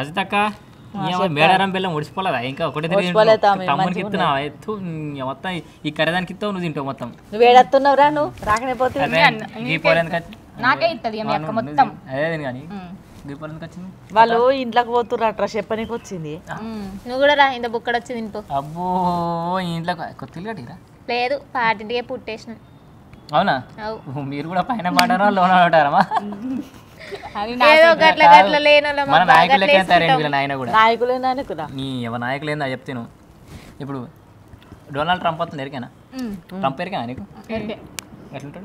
రజితక్క ఏమో మేడారం బెల్లం ఉడిచిపోలేదా ఇంకా ఒకటి ఉడిచిపోలేదు తమ్మి, తమ్మునికి ఇస్తున్నావా ఎత్తు నీ మొత్తం ఈ కర్రదానికి ఇస్తావు నువ్వు తింటావు మొత్తం నువ్వు ఏడత్తున్నావురా నువ్వు రాకనే పోతే అదే ఈ పోరు ఎందుకు వచ్చి- నాకే ఇస్తుంది మీ అక్క మొత్తం అదే తిని కానీ ఈ పోరు ఎందుకు వచ్చింది వాళ్ళు ఇంట్లోకి పోతుర్రట్రా చెప్పనీకి వచ్చింది నువ్వు కూడా రా ఇంత బుక్కడ వచ్చి తింటూ అబ్బో ఈ ఇంట్లో కొత్త ఇల్లు కట్టిరా లేదు పాటింటికే పుట్టేసిన అవునా అవు. ఓ, మీరు కూడా పైన పాడారా లోన పడ్డారమ్మా ఏదో గట్ల గట్ల లేని మన నాయకులు లెక్క తయారైంది వీళ్ళ నాయన కూడా నాయకులేనా నీకురా నీ ఎవ నాయకులు ఏందా చెప్తాను ఇప్పుడు డొనాల్డ్ ట్రంప్ వస్తుంది ఎరికేనా ట్రంప్ ఎరికేనా నీకు ఎట్లుంటాడు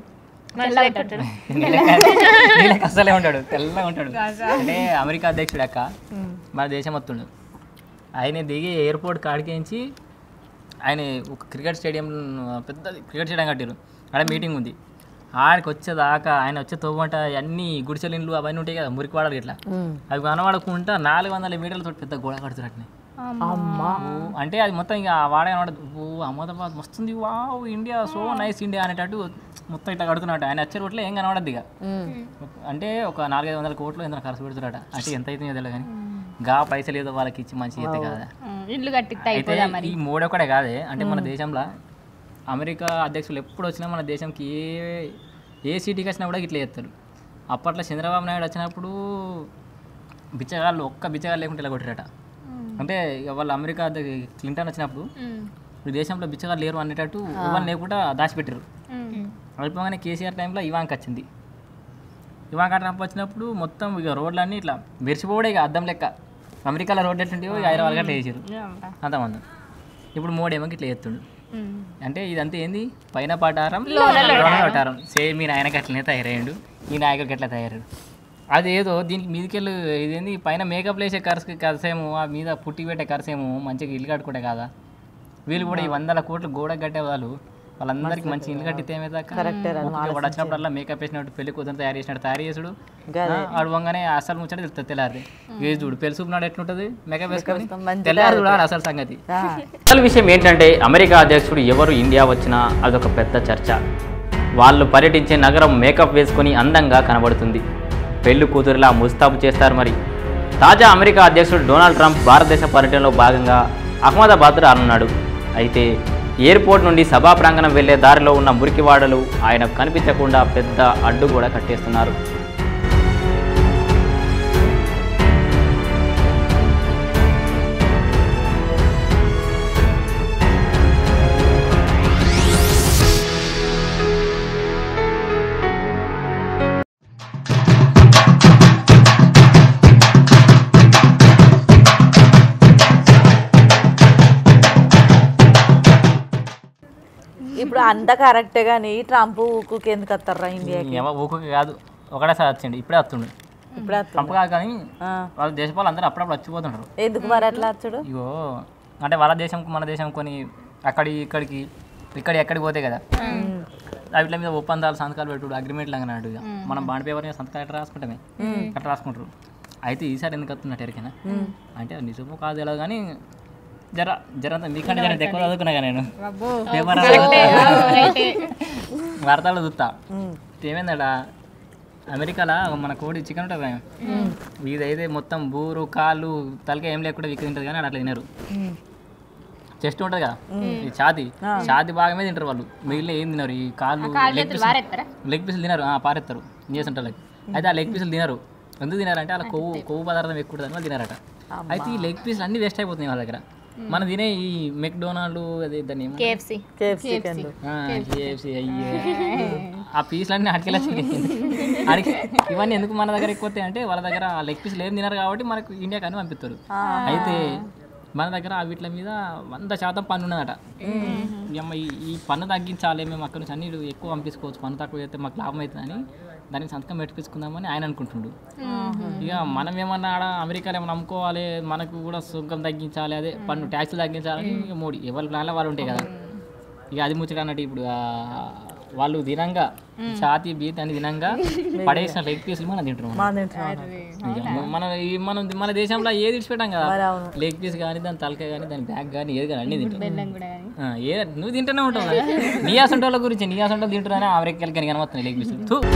నీళ్ళకి అస్సలే ఉంటాడు తెల్లగా ఉంటాడు అంటే అమెరికా అధ్యక్షుడు అక్క మన దేశం వస్తుండు ఆయన దిగి ఎయిర్పోర్ట్ కాడికించి ఆయన ఒక క్రికెట్ స్టేడియం పెద్ద క్రికెట్ స్టేడియం కట్టారు ఆడ మీటింగ్ ఉంది ఆడికి వచ్చేదాకా ఆయన వచ్చే తోవంట అన్ని గుడిసెలు ఇండ్లు అవన్నీ ఉంటాయి కదా మురికి వాడాలి ఇట్లా అవి కనబడకుండా నాలుగు వందల మీటర్లతో పెద్ద గోడ కడుతున్నట్టు అమ్మా అంటే అది మొత్తం ఇక వాడే కనబడదు ఓ అహ్మదాబాద్ మస్తుంది wow India so nice India అనేటట్టు మొత్తం ఇట్లా కడుతున్నట్టు ఆయన వచ్చే రోడ్లో ఏం కనబడద్దు ఇక అంటే ఒక నాలుగైదు వందల కోట్లు ఏదైనా ఖర్చు పెడుతున్నారట అంటే ఎంత అవుతుందో తెలియదు కానీ గా పైసలు ఏదో వాళ్ళకి ఇచ్చి మంచి అయితే కదా ఇల్లు కట్టిస్తే అయితే ఈ మూడొక్కడే కాదే అంటే మన దేశంలో అమెరికా అధ్యక్షులు ఎప్పుడు వచ్చినా మన దేశంకి ఏ ఏ సీటీకి వచ్చినా కూడా ఇట్లా చేస్తారు అప్పట్లో చంద్రబాబు నాయుడు వచ్చినప్పుడు బిచ్చగాళ్ళు ఒక్క బిచ్చగాళ్ళు లేకుంటే ఇలా కొట్టారట అంటే ఇక వాళ్ళు అమెరికా అధ్య- క్లింటన్ వచ్చినప్పుడు ఈ దేశంలో బిచ్చగాళ్ళు లేరు అనేటట్టు ఎవరు లేకుండా దాచిపెట్టారు అయిపోగానే కేసీఆర్ టైంలో ఇవాంక్ వచ్చింది ఇవాంక ట్రంప్ వచ్చినప్పుడు మొత్తం ఇక రోడ్లన్నీ ఇట్లా మెరిసిపోవడే ఇక అద్దం లెక్క అమెరికాలో రోడ్లు ఎట్లుంటాయో ఇక హైదరాబాద్ గట్లా వేసారు అంతమంది ఇప్పుడు మోడేమో ఇట్లా ఎత్తుండు అంటే ఇదంతా ఏంది పైన పటారం లోన పటారం సేమ్ మీ నాయనకి అట్లనే తయారయ్యాడు ఈ నాయకుడికి ఎట్లా తయారయ్యాడు అదేదో దీనికి మీదకెళ్ళి ఇదేంది పైన మేకప్ వేసే ఖర్చు ఖర్చేమో ఆ మీద పుట్టి పెట్టే ఖర్చేమో మంచిగా ఇల్లు కట్టుకుంటే కాదా వీళ్ళు కూడా ఈ వందల కోట్లు గోడ కట్టే వాళ్ళు వాళ్ళందరికీ మంచి ఇల్లు కట్టితే ఏమైతే వాడు వచ్చినప్పుడల్లా మేకప్ వేసినట్టు పెళ్లి కూతురు తయారు చేసినట్టు తయారు చేసుడు ఆడు వంగానే అసలు ముచ్చట తెలుస్తుంది తెల్లారి ఏ చూడు పెళ్లి చూపునాడు ఎట్లుంటది మేకప్ వేసుకొని తెల్లారి చూడాలి అసలు సంగతి అసలు విషయం ఏంటంటే అమెరికా అధ్యక్షుడు ఎవరు ఇండియా వచ్చినా అదొక పెద్ద చర్చ వాళ్ళు పర్యటించే నగరం మేకప్ వేసుకొని అందంగా కనబడుతుంది పెళ్లి కూతురులా ముస్తాబు చేస్తారు మరి తాజా అమెరికా అధ్యక్షుడు డొనాల్డ్ ట్రంప్ భారతదేశ పర్యటనలో భాగంగా అహ్మదాబాద్ రానున్నాడు అయితే ఎయిర్పోర్ట్ నుండి సభా ప్రాంగణం వెళ్లే దారిలో ఉన్న మురికివాడలు ఆయనకు కనిపించకుండా పెద్ద అడ్డు కూడా కట్టేస్తున్నారు ఇప్పుడు అంత కరెక్టే కానీ ట్రంప్ ఊకుకి ఎందుకు వస్తారా ఇండియాకి ఏమో ఊరికి కాదు ఒకటేసారి వచ్చిండు ఇప్పుడే వస్తుండు ఇప్పుడు వస్తా- ట్రంప్ కాదు కానీ ఆ. వాళ్ళ దేశ వాళ్ళు అందరూ అప్పుడప్పుడు వచ్చిపోతుంటారు ఎందుకు మరి అట్లా వచ్చుడు ఇగో అంటే వాళ్ళ దేశంకు మన దేశం కొని అక్కడి ఇక్కడికి ఇక్కడ ఎక్కడికి పోతే కదా వాటి మీద ఒప్పందాలు సంతకాలు పెట్టుడు అగ్రిమెంట్ లాగా అన్నట్టు ఇక. మనం బాండ్ పేపర్ మీద సంతకాలు ఎట్లా రాసుకుంటామే అట్లా రాసుకుంటారు అయితే ఈసారి ఎందుకు వస్తున్నట్టు ఎరికైనా అంటే అది నిజమో కాదు ఎలా కానీ జర జర అంతా మీకంటే జర ఎక్కువ చదువుకున్నా కదా నేను పేపర్ వార్తలు చూస్తా ఏమైందడా అమెరికాలో మన కోడి చికెన్ ఉంటుంది కదా, ఇదైతే మొత్తం బూరు కాళ్ళు తలకాయ ఏం లేకుండా విక్కి తింటుంది కానీ ఆడ అట్లా తినరు చెస్ట్ ఉంటుంది కదా ఈ ఛాతి ఛాతి భాగమే తింటారు వాళ్ళు మిగిలిన ఏం తినరు ఈ కాళ్ళు లెగ్ పీసులు లెగ్ పీసులు తినరు ఆ, పారేస్తారు చేస్తుంటారు అయితే ఆ లెగ్ పీసులు తినరు ఎందుకు తినారంటే అలా కొవ్వు కొవ్వు పదార్థం ఎక్కువ ఉంటుంది వాళ్ళు తినారట అయితే ఈ లెగ్ పీసులు అన్ని వేస్ట్ అయిపోతున్నాయి వాళ్ళ దగ్గర మనం తినే ఈ మెక్డొనాల్డ్ అదే దాన్ని ఏమో కేఎఫ్సి కేఎఫ్సీ చికెన్ KFC, అయ్యే ఆ పీసులన్నీ అడికెళ్ళి అడిగి ఇవన్నీ ఎందుకు మన దగ్గర ఎక్కువ వస్తాయి అంటే వాళ్ళ దగ్గర లెగ్ పీసులు ఏం తినరు కాబట్టి మనకు ఇండియాకి అని పంపిస్తారు అయితే మన దగ్గర ఆ వీటి మీద వంద శాతం పన్ను ఉన్నదట ఈ అమ్మ ఈ- ఈ పన్ను తగ్గించాలి మేము అక్కడ నుంచి అన్ని ఎక్కువ పంపించుకోవచ్చు పన్ను తక్కువ చేస్తే మాకు లాభం అవుతుందని దానికి సంతకం పెట్టించుకుందామని ఆయన అనుకుంటుండు ఇక మనం ఏమన్నా ఆడ అమెరికాలో ఏమన్నా అమ్ముకోవాలి మనకు కూడా సుంకం తగ్గించాలి అదే పన్ను ట్యాక్సులు తగ్గించాలని ఇక మోడీ ఎవరి ప్లాన్లో వాళ్ళు ఉంటాయి కదా ఇక అది ముచ్చట అన్నట్టు ఇప్పుడు ఆ వాళ్ళు దినంగా ఛాతీ బీత్ అని దినంగా పడేసిన లెగ్ పీసులు మనం తింటున్నాం మా తింటున్నాను ఇక మన ఈ మనం మన దేశంలో ఏది విడిచిపెట్టాం కదా మరి అవును లెగ్ పీస్ కానీ దాని తలకాయ కానీ దాని బ్యాగ్ కానీ ఏది కానీ అన్ని తింటాం ఆ, ఏ నువ్వు తింటూనే ఉంటావు కదా. నీ అసంటోళ్ళ గురించి నీ అసంటోళ్ళు తింటున్నానే అమెరికాలకి కానీ కనబడుతున్నాయి లెగ్ పీసులు థూ.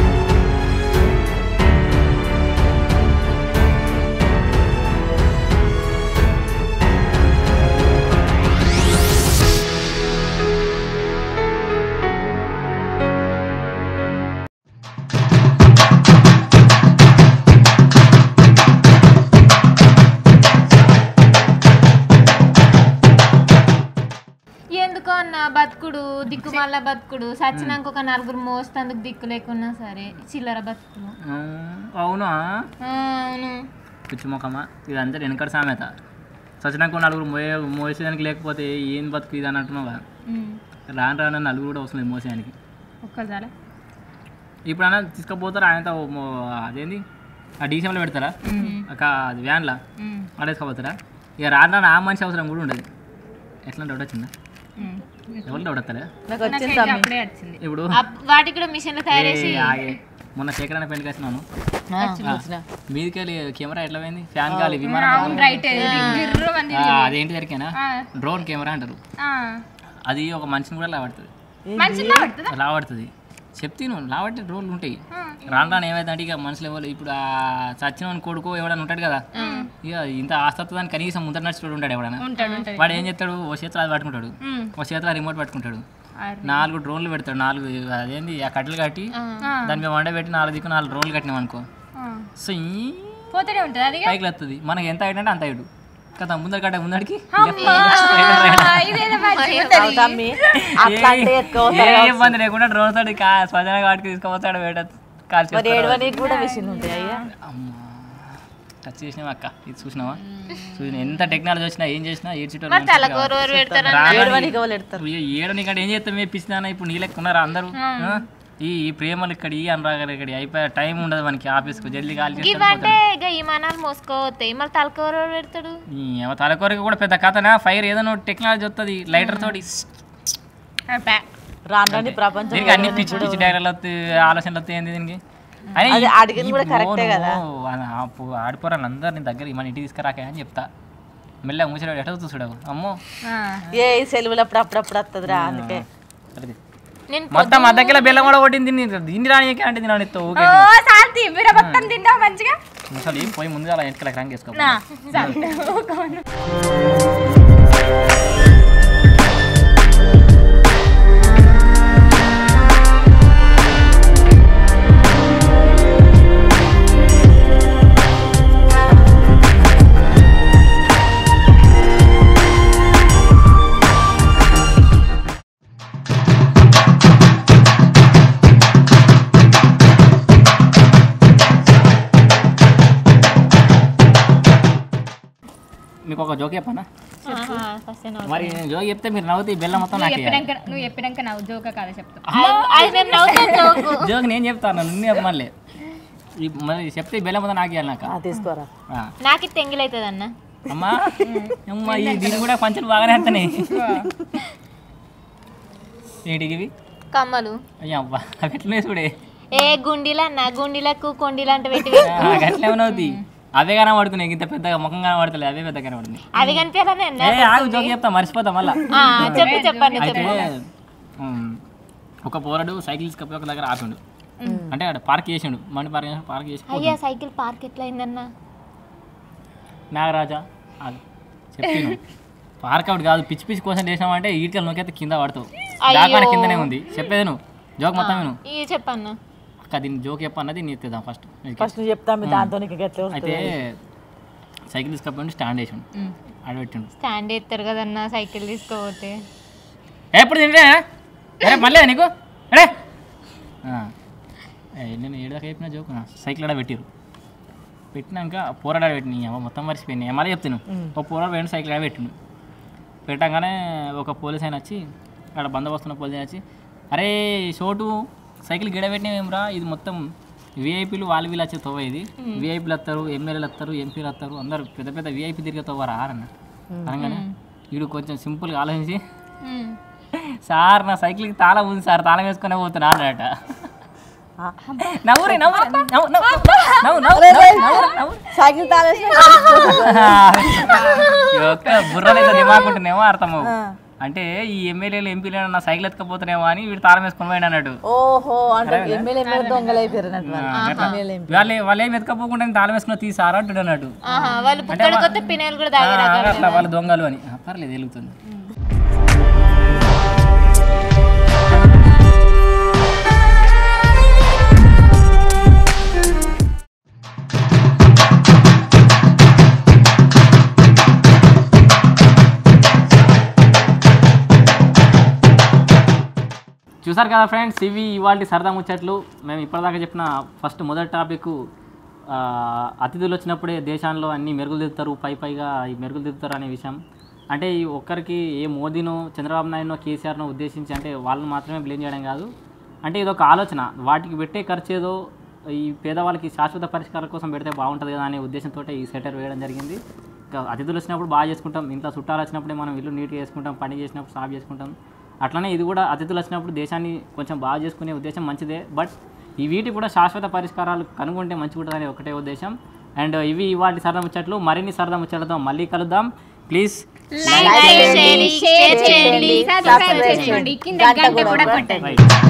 ఎందుకో అన్న బతుకుడు దిక్కు మళ్ళా బతుకుడు సచ్చినాక ఒక నలుగురు మోస్తందుకు దిక్కు లేకున్నా సరే చిల్లర బతుకుడు ఆ, అవునా ఆ, అవును పిచ్చి మొక్కమ్మ ఇదంతా వెనకటి సామెత సచినాక నలుగురు మోయే మోసేదానికి లేకపోతే ఏం బతుకు ఇది అని అంటున్నావు కదా ఉమ్. రాను రాను నలుగురు కూడా వస్తుంది మోసేదానికి ఒక్కరు చాలా ఇప్పుడు అన్న తీసుకుపోతారా ఆయనతో మో- అదేంది ఆ డీసీఎంలో పెడతారా ఒక అది వ్యాన్లా ఉమ్. ఆడేసుకోపోతారా ఇక రాను రాను ఆ మనిషి అవసరం కూడా ఉండదు ఎట్లా డౌట్ వచ్చిందా ఉమ్. ఎవరు డౌట్ వస్తారా నాకు నా వచ్చింది చేతిలో అప్పుడే వచ్చింది ఇప్పుడు అప్- వాటికి కూడా మిషన్లు తయారు చేసి ఏ, ఆగే. మొన్న శేఖరణ పెళ్లికి వచ్చినాను ఆ, వచ్చిన మీదికి వెళ్ళి కెమెరా ఎట్లా పోయింది ఫ్యాన్ గాలి విమానం అవును రైట్ గిర్రు మంది ఆ, అదేంటి జరికేనా డ్రోన్ కెమెరా అంటారు ఆ. అది ఒక మనిషిని కూడా లావడుతుంది మంచిగా పడుతుందా లావడుతుంది చెప్తాను లావట్టి డ్రోన్లు ఉంటాయి రాను రాను ఏమైందంటే ఇక మనుషులు ఎవరు ఇప్పుడు ఆ చచ్చిన కొడుకు ఎవడన్నా ఉంటాడు కదా ఇక ఇంత ఆస్తత్వాన్ని కనీసం ముందర నడిచి ఉంటాడు ఎవడన్నా ఉంటాడు ఉంటాడు వాడు ఏం చేస్తాడు ఓ చేతిలో అది పట్టుకుంటాడు ఉమ్. ఓ చేతిలో రిమోట్ పట్టుకుంటాడు అరే. నాలుగు డ్రోన్లు పెడతాడు నాలుగు అదేంది ఆ కట్టెలు కట్టి ఆ. దాని మీద వండ పెట్టి నాలుగు దిక్కు నాలుగు డ్రోన్లు కట్టినాం అనుకో ఆ. సో ఈ పోతూనే ఉంటుంది అది పైకి వస్తుంది మనకి ఎంత హైట్ అంటే అంత హైట్ కదా ముందర కట్ట ముందడికి ఇదేదో మంచిగా అవు తమ్మి అట్లా అంటే ఎత్తుకోపోతారు ఏ ఇబ్బంది లేకుండా డ్రోన్ తోటి కా- స్వజన వాటికి తీసుకుపోతాడు వేట కాల్చి మరి ఏడవనికి కూడా మిషన్ ఉంటాయి అయ్యా అమ్మా టచ్ చేసినావా అక్క ఇది చూసినావా చూసిన ఎంత టెక్నాలజీ వచ్చినా ఏం చేసినా ఏడ్చేటోళ్ళు మరి తలకోరు ఎవరు పెడతారు ఏడవనికి వాళ్ళు ఎడతారు ఏడు ఇక్కడ ఏం చేస్తాం ఏ పిచ్చినా ఇప్పుడు నీ లెక్క ఉన్నారా అందరూ ఆ? ఈ ఈ ప్రేమలు ఇక్కడ ఈ అనురాగాలు ఇక్కడ అయిపోయే టైం ఉండదు మనకి ఆఫీస్కి జల్దీ కాల్ ఇవంటే ఇక ఈ మనాలు మోసుకోవతాయి మరి తలకోరు ఎవరు పెడతాడు చేస్తాడు తలకొరకు కూడా పెద్ద కథనా ఫైర్ ఏదైనా టెక్నాలజీ వస్తుంది లైటర్ తోటి రాను రాని ప్రపంచం దీనికి అన్ని పిచ్చి పిచ్చి డైలాగులు వస్తాయి ఆలోచనలు వస్తాయి ఏంది దీనికి అయినా అది ఈ- అడిగింది ఈ కూడా బో కరెక్టే నువ్వు కదా. ఆ- ఆ పో- ఆడిపోరాను అందరిని దగ్గర మన ఇంటికి తీసుకురాక అని చెప్తా మెల్లగా ముసిరాడు ఎట్లా చూసాడు అమ్మో ఏ ఈ సెలవులు అప్పుడు అప్పుడప్పుడు వస్తుంది రా అందుకే సరేది. నేను మొత్తం మా దగ్గర బెల్లం కూడా కొట్టింది దీన్ని దీన్ని రానికే అంటే దీని ఎత్తో ఊకే ఓ శాంతి మీరు మొత్తం తింటావు మంచిగా ముసలి పోయి ముందుగా అలా వెనకాల రంగు వేసుకో నా శాంతి ఊరుకోను. మీకు ఒక జోక్ చెప్పనా ఫస్ట్ మరి నేను జోక్ చెప్తే మీరు నవ్వుతే ఈ బెల్లం మొత్తం నువ్వు నాకు చెప్పినాక నువ్వు చెప్పినాక నా ఉద్యోగ కాదు చెప్తా అది నేను నవ్వుతాను జోకు జోక్ నేను చెప్తాను నిన్ను చెప్పమలే ఈ మరి చెప్తే ఈ బెల్లం మొత్తం నాకు ఇవ్వాలి నాకు ఆ, తీసుకోరా ఆ. నాకు ఇది తెంగిలవుతుంది అన్న అమ్మా అమ్మా ఈ దీన్ని కూడా పంచులు బాగానే వస్తున్నాయి ఏంటికి ఇవి కమ్మలు అయ్యా అబ్బా అవి ఎట్లనే చూడే ఏ గుండీలు అన్న గుండీలకు కొండీలు అంటే పెట్టి అట్లా ఏమవుతుంది అవే కనబడుతున్నాయి ఇంత పెద్దగా ముఖం కనబడతలే అవే పెద్ద కనబడుతున్నాయి అవి కనిపించాలని అన్న ఏ ఆగు జోక్ చెప్తా మర్చిపోతాం మళ్ళా ఆ, చెప్పు చెప్పండి అయితే ఉమ్, ఒక పోరడు సైకిల్ తీసుకపోయి ఒక దగ్గర ఆపిండు అంటే అక్కడ పార్క్ చేసిండు మండి పార్క్ చేసి పార్క్ చేసి అయ్యా సైకిల్ పార్క్ ఎట్లా అయిందన్న నాగరాజా ఆగు చెప్తాను పార్క్ అవుట్ కాదు పిచ్చి పిచ్చి కోసం చేసినామంటే ఈటికలు నొక్కితే కింద పడతావు దాకా కిందనే ఉంది చెప్పేది నువ్వు జోక్ మొత్తం విను ఇవి చెప్పన్న అక్క దీన్ని జోక్ చెప్పన్నది నీ ఎత్తేద్దాం ఫస్ట్ ఫస్ట్ నువ్వు చెప్తా మీ దాంతో నీకు ఎట్లా అయితే వస్తుంది సైకిల్ తీసుకపోయి స్టాండ్ వేసిండు ఆడబెట్టిండు స్టాండ్ ఎత్తారు కదన్న సైకిల్ తీసుకోపోతే ఎప్పుడు తింటే అరే మళ్ళీ నీకు అరే ఆ. ఏ, నేను ఏడాక చెప్పిన జోకు సైకిల్ ఆడ పెట్టిరు పెట్టినాక పోరాడ పెట్టిన అమ్మ మొత్తం మర్చిపోయింది మళ్ళీ చెప్తాను ఒక పోరాడు పోయిన సైకిల్ ఆడ పెట్టిండు పెట్టగానే ఒక పోలీస్ ఆయన వచ్చి అక్కడ బందోబస్తున్న పోలీస్ ఆయన వచ్చి అరే షోటు సైకిల్ గిడ పెట్టినవేమ్రా ఇది మొత్తం విఐపీలు వాళ్ళు వీళ్ళు వచ్చే తవ్వ ఇది విఐపీలు వస్తారు ఎమ్మెల్యేలు వస్తారు ఎంపీలు వస్తారు అందరు పెద్ద పెద్ద విఐపీ తిరిగే తవ్వరా అన్న అనగానే వీడు కొంచెం సింపుల్గా ఆలోచించి సార్ నా సైకిల్కి తాళం ఉంది సార్ తాళం వేసుకునే పోతున్నా అన్నట నవ్వురే నవ్వు నవ్వు నవ్వు నవ్వు నవ్వు నవ్వు నవ్వు సైకిల్ తాళేసి యొక్క బుర్రలో ఏదో దిమాగ్ ఉంటుందేమో అర్థం అంటే ఈ ఎమ్మెల్యేలు ఎంపీలు నా సైకిల్ ఎత్తుకపోతున్నామో అని వీడు తాళం వేసుకొని పోయాడు అన్నాడు ఓహో అంటే ఎమ్మెల్యే ఎమ్మెల్యే దొంగలు అయిపోయారు అట్లా. వాళ్ళు వాళ్ళు ఏం ఎత్తుకపోకుండా తాళం వేసుకుని తీసారా అంటాడు అన్నట్టు ఆహా వాళ్ళు పుక్కడికి వస్తే పిన్నెలు కూడా ఆ, తాగారు అట్లా వాళ్ళు దొంగలు అని ఆ, పర్లేదు వెలుగుతుంది చూసారు కదా ఫ్రెండ్స్ ఇవి ఇవాళ సరదా ముచ్చట్లు మేము ఇప్పటిదాకా చెప్పిన ఫస్ట్ మొదటి టాపిక్ అతిథులు వచ్చినప్పుడే దేశాల్లో అన్ని మెరుగులు దిద్దుతారు పై పైగా ఈ మెరుగులు దిద్దుతారు అనే విషయం అంటే ఈ ఒక్కరికి ఏ మోదీనో చంద్రబాబు నాయుడునో కేసీఆర్నో ఉద్దేశించి అంటే వాళ్ళని మాత్రమే బ్లేమ్ చేయడం కాదు అంటే ఇది ఒక ఆలోచన వాటికి పెట్టే ఖర్చు ఏదో ఈ పేదవాళ్ళకి శాశ్వత పరిష్కారం కోసం పెడితే బాగుంటుంది కదా అనే ఉద్దేశంతో ఈ సెటర్ వేయడం జరిగింది ఇంకా అతిథులు వచ్చినప్పుడు బాగా చేసుకుంటాం ఇంట్లో చుట్టాలు వచ్చినప్పుడే మనం ఇల్లు నీట్గా చేసుకుంటాం పని చేసినప్పుడు సాఫ్ చేసుకుంటాం అట్లనే ఇది కూడా అతిథులు వచ్చినప్పుడు దేశాన్ని కొంచెం బాగా చేసుకునే ఉద్దేశం మంచిదే బట్ ఈ వీటి కూడా శాశ్వత పరిష్కారాలు కనుగొంటే మంచిగా ఉంటుందని ఒకటే ఉద్దేశం అండ్ ఇవి ఇవాటి సరదా ముచ్చట్లు మరిన్ని సరదా ముచ్చట్లతో మళ్ళీ కలుద్దాం ప్లీజ్ లైక్ చేయండి షేర్ చేయండి సబ్స్క్రైబ్ చేసుకోండి కింద గంట కూడా కొట్టండి రైట్